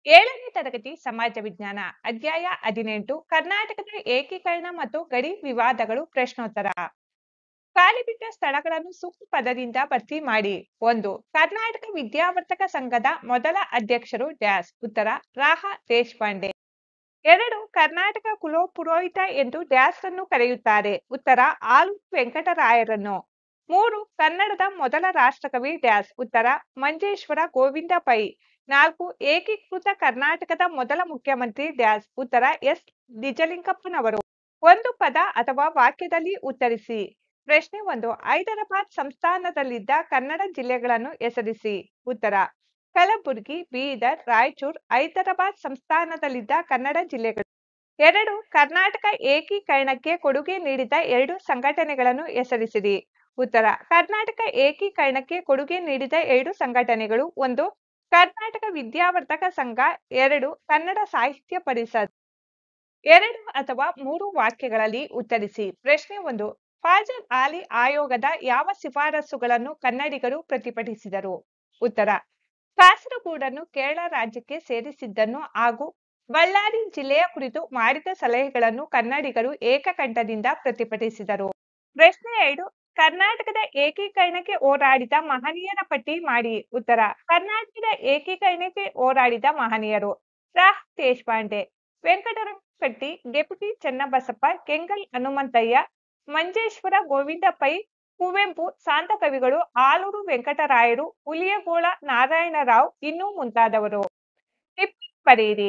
ಏಳನೇ ತರಗತಿ ಸಮಾಜ ವಿಜ್ಞಾನ ಅಧ್ಯಾಯ ಹದಿನೆಂಟು ಕರ್ನಾಟಕದ ಏಕೀಕರಣ ಮತ್ತು ಗಡಿ ವಿವಾದಗಳು ಪ್ರಶ್ನೋತ್ತರ ಖಾಲಿ ಬಿಟ್ಟ ಸ್ಥಳಗಳನ್ನು ಸೂಕ್ತ ಪದದಿಂದ ಭರ್ತಿ ಮಾಡಿ ಒಂದು ಕರ್ನಾಟಕ ವಿದ್ಯಾವರ್ತಕ ಸಂಘದ ಮೊದಲ ಅಧ್ಯಕ್ಷರು ಡ್ಯಾಸ್ ಉತ್ತರ ರಾಹ ದೇಶಪಾಂಡೆ ಎರಡು ಕರ್ನಾಟಕ ಕುಲಪುರೋಹಿತ ಎಂದು ಡ್ಯಾಸ್ ಅನ್ನು ಕರೆಯುತ್ತಾರೆ ಉತ್ತರ ಆಲು ವೆಂಕಟರಾಯರನ್ನು ಮೂರು ಕನ್ನಡದ ಮೊದಲ ರಾಷ್ಟ್ರಕವಿ ಡ್ಯಾಸ್ ಉತ್ತರ ಮಂಜೇಶ್ವರ ಗೋವಿಂದ ಪೈ ನಾಲ್ಕು ಏಕೀಕೃತ ಕರ್ನಾಟಕದ ಮೊದಲ ಮುಖ್ಯಮಂತ್ರಿ ಡ್ಯಾಸ್ ಉತ್ತರ ಎಸ್ ನಿಜಲಿಂಗಪ್ಪನವರು ಒಂದು ಪದ ಅಥವಾ ವಾಕ್ಯದಲ್ಲಿ ಉತ್ತರಿಸಿ ಪ್ರಶ್ನೆ ಒಂದು ಹೈದರಾಬಾದ್ ಸಂಸ್ಥಾನದಲ್ಲಿದ್ದ ಕನ್ನಡ ಜಿಲ್ಲೆಗಳನ್ನು ಹೆಸರಿಸಿ ಉತ್ತರ ಕಲಬುರಗಿ ಬೀದರ್ ರಾಯಚೂರ್ ಹೈದರಾಬಾದ್ ಸಂಸ್ಥಾನದಲ್ಲಿದ್ದ ಕನ್ನಡ ಜಿಲ್ಲೆಗಳು ಎರಡು ಕರ್ನಾಟಕ ಏಕೀಕರಣಕ್ಕೆ ಕೊಡುಗೆ ನೀಡಿದ ಎರಡು ಸಂಘಟನೆಗಳನ್ನು ಹೆಸರಿಸಿರಿ ಉತ್ತರ ಕರ್ನಾಟಕ ಏಕೀಕರಣಕ್ಕೆ ಕೊಡುಗೆ ನೀಡಿದ ಎರಡು ಸಂಘಟನೆಗಳು ಒಂದು ಕರ್ನಾಟಕ ವಿದ್ಯಾವರ್ತಕ ಸಂಘ ಎರಡು ಕನ್ನಡ ಸಾಹಿತ್ಯ ಪರಿಷತ್ ಎರಡು ಅಥವಾ ಮೂರು ವಾಕ್ಯಗಳಲ್ಲಿ ಉತ್ತರಿಸಿ ಪ್ರಶ್ನೆ ಒಂದು ಫಾಜಲ್ ಆಲಿ ಆಯೋಗದ ಯಾವ ಶಿಫಾರಸುಗಳನ್ನು ಕನ್ನಡಿಗರು ಪ್ರತಿಭಟಿಸಿದರು ಉತ್ತರ ಕಾಸರಗೂಡನ್ನು ಕೇರಳ ರಾಜ್ಯಕ್ಕೆ ಸೇರಿಸಿದ್ದನ್ನು ಹಾಗೂ ಬಳ್ಳಾರಿ ಜಿಲ್ಲೆಯ ಕುರಿತು ಮಾಡಿದ ಸಲಹೆಗಳನ್ನು ಕನ್ನಡಿಗರು ಏಕಕಂಠದಿಂದ ಪ್ರತಿಭಟಿಸಿದರು ಪ್ರಶ್ನೆ ಎರಡು ಕರ್ನಾಟಕದ ಏಕೀಕರಣಕ್ಕೆ ಹೋರಾಡಿದ ಮಹನೀಯರ ಪಟ್ಟಿ ಮಾಡಿ ಉತ್ತರ ಕರ್ನಾಟಕದ ಏಕೀಕರಣಕ್ಕೆ ಹೋರಾಡಿದ ಮಹನೀಯರು ರಾಹ್ ದೇಶಪಾಂಡೆ ವೆಂಕಟರಂಗಟ್ಟಿ ಡೆಪ್ಯುಟಿ ಚನ್ನಬಸಪ್ಪ ಕೆಂಗಲ್ ಹನುಮಂತಯ್ಯ ಮಂಜೇಶ್ವರ ಗೋವಿಂದ ಪೈ ಕುವೆಂಪು ಸಾಂತ ಕವಿಗಳು ಆಲೂರು ವೆಂಕಟರಾಯರು ಹುಲಿಯಗೋಳ ನಾರಾಯಣರಾವ್ ಇನ್ನೂ ಮುಂತಾದವರು ಟಿಪ್ಪಣಿ ಬರೆಯಿರಿ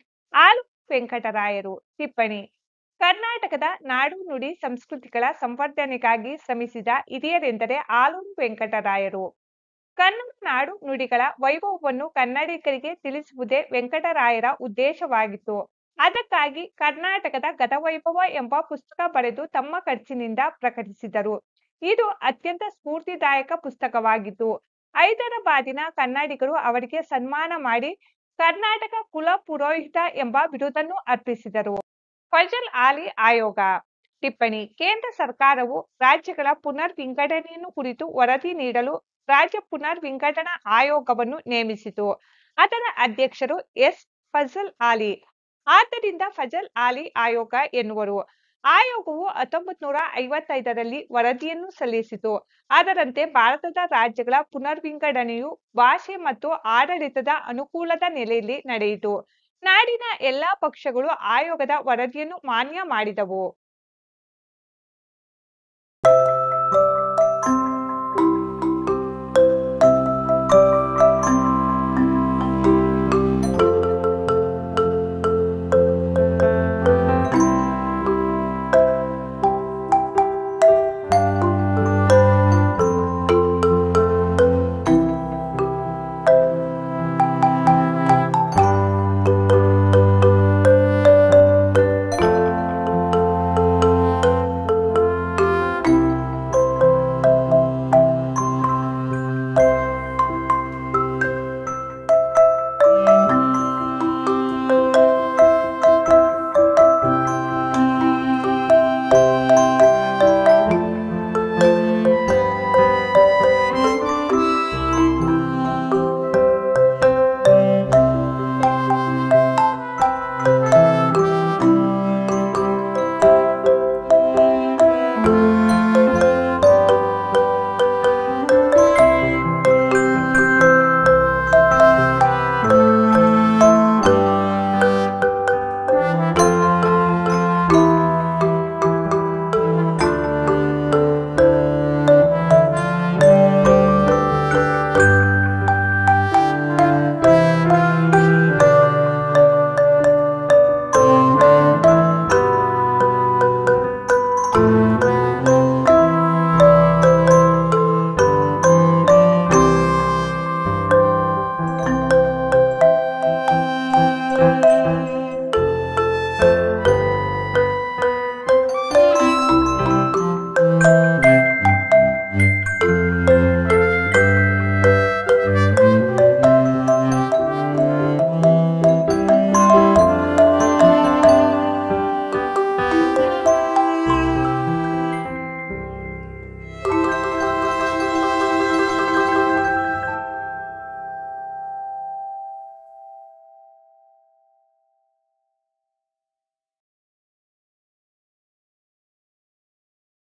ಆಲು ವೆಂಕಟರಾಯರು ಟಿಪ್ಪಣಿ ಕರ್ನಾಟಕದ ನಾಡು ನುಡಿ ಸಂಸ್ಕೃತಿಗಳ ಸಂವರ್ಧನೆಗಾಗಿ ಶ್ರಮಿಸಿದ ಹಿರಿಯರೆಂದರೆ ಆಲೂರು ವೆಂಕಟರಾಯರು ಕನ್ನಡ ನಾಡು ನುಡಿಗಳ ವೈಭವವನ್ನು ಕನ್ನಡಿಗರಿಗೆ ತಿಳಿಸುವುದೇ ವೆಂಕಟರಾಯರ ಉದ್ದೇಶವಾಗಿತ್ತು ಅದಕ್ಕಾಗಿ ಕರ್ನಾಟಕದ ಗತವೈಭವ ಎಂಬ ಪುಸ್ತಕ ಬರೆದು ತಮ್ಮ ಖರ್ಚಿನಿಂದ ಪ್ರಕಟಿಸಿದರು ಇದು ಅತ್ಯಂತ ಸ್ಫೂರ್ತಿದಾಯಕ ಪುಸ್ತಕವಾಗಿತ್ತು ಹೈದರಾಬಾದಿನ ಕನ್ನಡಿಗರು ಅವರಿಗೆ ಸನ್ಮಾನ ಮಾಡಿ ಕರ್ನಾಟಕ ಕುಲ ಪುರೋಹಿತ ಎಂಬ ಬಿರುದನ್ನು ಅರ್ಪಿಸಿದರು ಫಜಲ್ ಆಲಿ ಆಯೋಗ ಟಿಪ್ಪಣಿ ಕೇಂದ್ರ ಸರ್ಕಾರವು ರಾಜ್ಯಗಳ ಪುನರ್ ವಿಂಗಡಣೆಯನ್ನು ಕುರಿತು ವರದಿ ನೀಡಲು ರಾಜ್ಯ ಪುನರ್ ವಿಂಗಡಣಾ ಆಯೋಗವನ್ನು ನೇಮಿಸಿತು ಅದರ ಅಧ್ಯಕ್ಷರು ಎಸ್ ಫಜಲ್ ಆಲಿ ಆದ್ದರಿಂದ ಫಜಲ್ ಆಲಿ ಆಯೋಗ ಎನ್ನುವರು ಆಯೋಗವು ಹತ್ತೊಂಬತ್ ನೂರ ಐವತ್ತೈದರಲ್ಲಿ ವರದಿಯನ್ನು ಸಲ್ಲಿಸಿತು ಅದರಂತೆ ಭಾರತದ ರಾಜ್ಯಗಳ ಪುನರ್ ವಿಂಗಡಣೆಯು ಭಾಷೆ ಮತ್ತು ಆಡಳಿತದ ಅನುಕೂಲದ ನೆಲೆಯಲ್ಲಿ ನಡೆಯಿತು ನಾಡಿನ ಎಲ್ಲಾ ಪಕ್ಷಗಳು ಆಯೋಗದ ವರದಿಯನ್ನು ಮಾನ್ಯ ಮಾಡಿದವು